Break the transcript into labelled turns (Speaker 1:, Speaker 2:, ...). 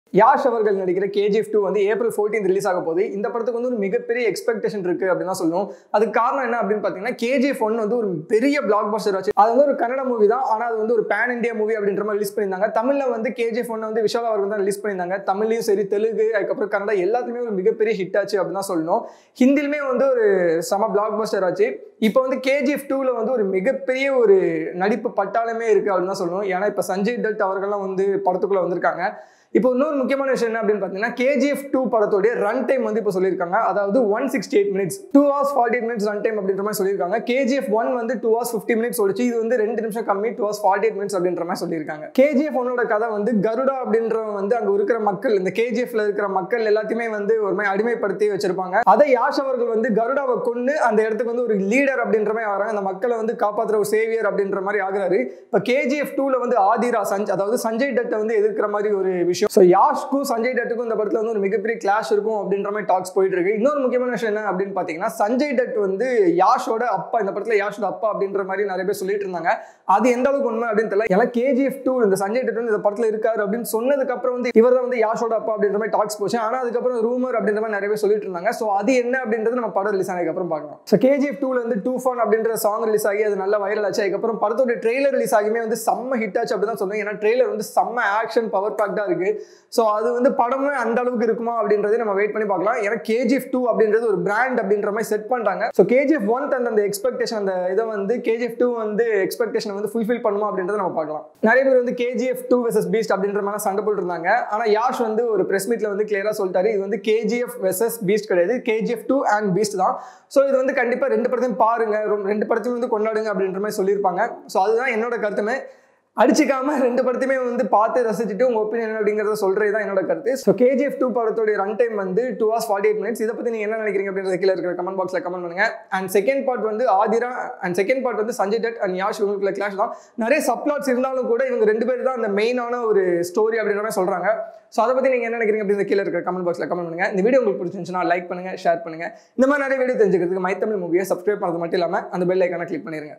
Speaker 1: யாஷ் அவர்கள் நடிக்கிற KGF two வந்து ஏப்ரல் 14 ரிலீஸ் ஆக போகுது இந்த படத்துக்கு வந்து ஒரு மிகப்பெரிய எக்ஸ்பெக்டேஷன் இருக்கு அப்படின்னு தான் சொல்லணும் அதுக்கு காரணம் என்ன அப்படின்னு பார்த்தீங்கன்னா கேஜிஎஃப் ஒன் வந்து ஒரு பெரிய பிளாக் பஸ்டர் ஆச்சு அது வந்து ஒரு கன்னட மூவி தான் ஆனால் அது வந்து ஒரு பேன் இந்தியா மூவி அப்படின்ற மாதிரி ரிலீஸ் பண்ணியிருந்தாங்க தமிழ்ல வந்து கேஜிஎஃப் ஒன் வந்து விஷால் அவர்கள் தான் ரிலீஸ் பண்ணியிருந்தாங்க தமிழ்லையும் சரி தெலுங்கு அதுக்கப்புறம் கன்னடா எல்லாத்துலேயுமே ஒரு மிகப்பெரிய ஹிட் ஆச்சு அப்படின்னு தான் சொல்லணும் ஹிந்திலுமே வந்து ஒரு செம பிளாக் பஸ்டர் ஆச்சு இப்போ வந்து கேஜிஎஃப் டூவில் வந்து ஒரு மிகப்பெரிய ஒரு நடிப்பு பட்டாளமே இருக்கு அப்படின்னு தான் சொல்லணும் ஏன்னா இப்போ சஞ்சய் தட் அவர்கள்லாம் வந்து படத்துக்குள்ள வந்திருக்காங்க இப்போ இன்னொரு முக்கியமான விஷயம் என்ன அப்படின்னு பார்த்தீங்கன்னா கேஜிஎஃப் டூ படத்தோடைய ரன் டைம் வந்து இப்போ சொல்லியிருக்காங்க அதாவது one sixty eight minutes two hours forty eight minutes run time அப்படின்ற மாதிரி சொல்லியிருக்காங்க கேஜிஎஃப் ஒன் வந்து டூ ஹவர்ஸ் ஃபிஃப்டி மினிட்ஸ் ஓடிச்சு இது வந்து ரெண்டு நிமிஷம் கம்மி two hours forty eight minutes அப்படின்ற மாதிரி சொல்லியிருக்காங்க கேஜிஎஃப் ஒன்னோட கதை வந்து கருடா அப்படின்றவங்க வந்து அங்கே இருக்கிற மக்கள் இந்த கேஜிஎஃப்ல இருக்கிற மக்கள் எல்லாத்தையுமே வந்து ஒரு மாதிரி அடிமைப்படுத்தி வச்சிருப்பாங்க அதை யாஷ் அவர்கள் வந்து கருடாவை கொண்டு அந்த இடத்துக்கு வந்து ஒரு லீடர் அப்படின்ற மாதிரி வராங்க அந்த மக்களை வந்து காப்பாற்றுற ஒரு சேவியர் அப்படின்ற மாதிரி ஆகுறாரு இப்போ கேஜிஎஃப் டூல வந்து ஆதிரா சஞ்ச் அதாவது சஞ்சய் டட்டை வந்து எதிர்க்கிற மாதிரி ஒரு விஷயம் ஸோ யாஷ்க்கும் சஞ்சய் டட்டுக்கும் இந்த படத்துல வந்து ஒரு மிகப்பெரிய கிளாஷ் இருக்கும் அப்படின்ற மாதிரி டாக்ஸ் போயிட்டு இருக்கு இன்னொரு முக்கியமான விஷயம் என்ன அப்படின்னு பார்த்தீங்கன்னா சஞ்சய் டட் வந்து யாஷோட அப்பா இந்த படத்துல யாஷோட அப்பா அப்படின்ற மாதிரி நிறைய பேர் சொல்லிட்டு இருந்தாங்க அது எந்த அளவுக்கு உண்மை அப்படின்னு தெரியல ஏன்னா கேஜிஎஃப் டூ இந்த சஞ்சய் டட் வந்து இந்த படத்துல இருக்காரு அப்படின்னு சொன்னதுக்கு அப்புறம் வந்து இவர் தான் வந்து யாஷோட அப்பா அப்படின்ற மாதிரி டாக்ஸ் போச்சு ஆனா அதுக்கப்புறம் ரூமர் அப்படின்ற மாதிரி நிறைய பேர் சொல்லிட்டு இருந்தாங்க ஸோ அது என்ன அப்படின்றது நம்ம படம் ரிலீஸ் ஆனதுக்கு அப்புறம் பார்க்கலாம் ஸோ கேஜிஎஃப் டூல வந்து டூ ஃபன் அப்படின்ற சாங் ரிலீஸ் ஆகி அது நல்ல வைரல் ஆச்சு அதுக்கப்புறம் படத்தோட ட்ரெய்லர் ரிலீஸ் ஆகியுமே வந்து செம்ம ஹிட் ஆச்சு அப்படி தான் சொல்லுவேன் ஏன்னா ட்ரெய்லர் வந்து செம்ம ஆக்ஷன் பவர் பேக்டா இருக்கு ஸோ அது வந்து படமே அந்த அளவுக்கு இருக்குமா அப்படின்றதை நம்ம வெயிட் பண்ணி பார்க்கலாம் ஏன்னா கேஜிஎஃப் டூ அப்படின்றது ஒரு பிராண்ட் அப்படின்ற மாதிரி செட் பண்றாங்க ஸோ கேஜிஎஃப் ஒன் தந்த அந்த எக்ஸ்பெக்டேஷன் அந்த இதை வந்து கேஜிஎஃப் டூ வந்து எக்ஸ்பெக்டேஷன் வந்து ஃபுல்ஃபில் பண்ணுமா அப்படின்றத நம்ம பார்க்கலாம் நிறைய பேர் வந்து கேஜிஎஃப் டூ வெசஸ் பீஸ்ட் அப்படின்ற மாதிரி சண்டை போட்டு இருந்தாங்க ஆனா யாஷ் வந்து ஒரு பிரஸ் மீட்ல வந்து கிளியரா சொல்லிட்டாரு இது வந்து கேஜிஎஃப் வெசஸ் பீஸ்ட் கிடையாது கேஜிஎஃப் டூ அண்ட் பீஸ்ட் தான் ஸோ இது வந்து கண்டிப்பா ரெண்டு படத்தையும் பாருங்க ரொம்ப- ரெண்டு படத்தையும் வந்து கொண்டாடுங்க அப்படின்ற மாதிரி சொல்லியிருப்பாங்க ஸோ அதுதான் என்னோட கருத்துமே அடிச்சுக்காம ரெண்டு படத்தையுமே வந்து பார்த்து ரசிச்சுட்டு உங்க ஒப்பீனியன் அப்படிங்கறத சொல்றது தான் என்னோட கருத்து ஸோ கேஜிஎஃப் டூ படத்தோட ரன் டைம் வந்து two hours forty eight minutes இதை பத்தி நீங்க என்ன நினைக்கிறீங்க அப்படின்றத கீழே இருக்கிற கமெண்ட் பாக்ஸ்ல கமெண்ட் பண்ணுங்க அண்ட் செகண்ட் பார்ட் வந்து ஆதிரா அண்ட் செகண்ட் பார்ட் வந்து சஞ்சய் தட் அண்ட் யாஷ் இவங்களுக்குள்ள கிளாஷ் தான் நிறைய சப்ளாட்ஸ் இருந்தாலும் கூட இவங்க ரெண்டு பேர் தான் அந்த மெயினான ஒரு ஸ்டோரி அப்படின்ற மாதிரி சொல்றாங்க ஸோ அதை பத்தி நீங்க என்ன நினைக்கிறீங்க அப்படின்ற கீழே இருக்கிற கமெண்ட் பாக்ஸ்ல கமெண்ட் பண்ணுங்க இந்த வீடியோ உங்களுக்கு பிடிச்சிருந்துச்சுன்னா லைக் பண்ணுங்க ஷேர் பண்ணுங்க இந்த மாதிரி நிறைய வீடியோ தெரிஞ்சுக்கிறதுக்கு மை தமிழ் மூவியை சப்ஸ்கிரைப் பண்ணது மட்டும் இல்லாம அந்த பெல் ஐக்கான கிளிக் பண்ணிருங்க